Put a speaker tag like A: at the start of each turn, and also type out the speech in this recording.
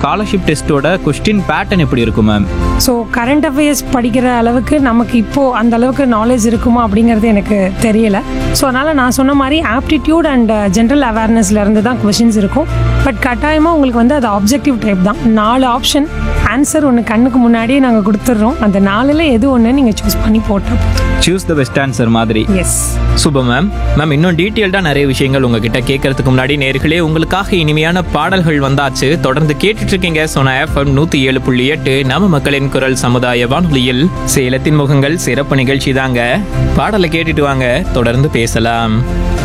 A: scholarship டெஸ்ட்டோட question pattern எப்படி இருக்கும் ma'am
B: so current affairs படிக்கிற அளவுக்கு நமக்கு இப்போது அந்த அளவுக்கு நாலேஜ் இருக்குமா அப்படிங்கிறது எனக்கு தெரியல ஸோ அதனால் நான் சொன்ன மாதிரி ஆப்டிடியூட் அண்ட் ஜென்ரல் அவேர்னஸ்லேருந்து தான் கொஷின்ஸ் இருக்கும் பட் கட்டாயமாக உங்களுக்கு வந்து அது ஆப்ஜெக்டிவ் டைப் தான் நாலு ஆப்ஷன் ஆன்சர் ஒன்று கண்ணுக்கு முன்னாடியே நாங்கள் கொடுத்துட்றோம் அந்த நாலில் எது ஒன்று நீங்கள் சூஸ் பண்ணி போட்டோம்
A: சூஸ் த பெஸ்ட் ஆன்சர் மாதிரி
B: எஸ்
A: சூப்பர் மேம் மேம் இன்னும் டீட்டெயில்டாக நிறைய விஷயங்கள் உங்ககிட்ட கேட்கறதுக்கு முன்னாடி நேர்களே உங்களுக்காக இனிமையான பாடல்கள் வந்தாச்சு தொடர்ந்து கேட்டுட்டு இருக்கீங்க சோனா எஃப்எம் நூத்தி ஏழு புள்ளி எட்டு நம்ம மக்களின் குரல் சமுதாய வானொலியில் சேலத்தின் முகங்கள் சிறப்பு நிகழ்ச்சி தாங்க பாடலை கேட்டுட்டு வாங்க தொடர்ந்து பேசலாம்